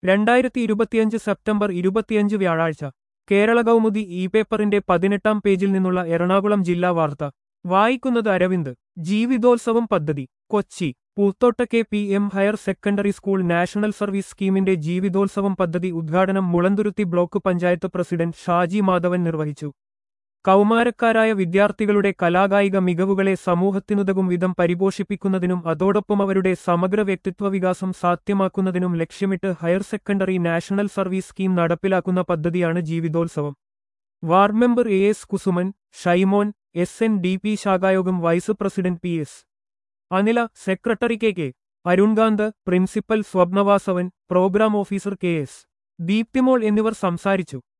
രണ്ടായിരത്തി ഇരുപത്തിയഞ്ച് സെപ്റ്റംബർ ഇരുപത്തിയഞ്ച് വ്യാഴാഴ്ച കേരള കൗമുദി ഇ പേപ്പറിന്റെ പതിനെട്ടാം പേജിൽ നിന്നുള്ള എറണാകുളം ജില്ലാ വാർത്ത വായിക്കുന്നത് അരവിന്ദ് ജീവിതോത്സവം പദ്ധതി കൊച്ചി പൂത്തോട്ടക്കെ P M higher secondary school national service സ്കീമിന്റെ ജീവിതോത്സവം പദ്ധതി ഉദ്ഘാടനം മുളന്തുരുത്തി ബ്ലോക്ക് പഞ്ചായത്ത് പ്രസിഡന്റ് ഷാജി മാധവൻ നിർവഹിച്ചു കൗമാരക്കാരായ വിദ്യാർത്ഥികളുടെ കലാകായിക മികവുകളെ സമൂഹത്തിനുതകും വിധം പരിപോഷിപ്പിക്കുന്നതിനും അതോടൊപ്പം അവരുടെ സമഗ്ര വ്യക്തിത്വ വികാസം സാധ്യമാക്കുന്നതിനും ലക്ഷ്യമിട്ട് higher secondary national service scheme നടപ്പിലാക്കുന്ന പദ്ധതിയാണ് ജീവിതോത്സവം ward member A S Kusuman Shaimon S N D P ശാഖായോഗം vice president P S Anila secretary K K Arunkanth principal Swapna Vasavan programme officer K S Deepthimol എന്നിവർ സംസാരിച്ചു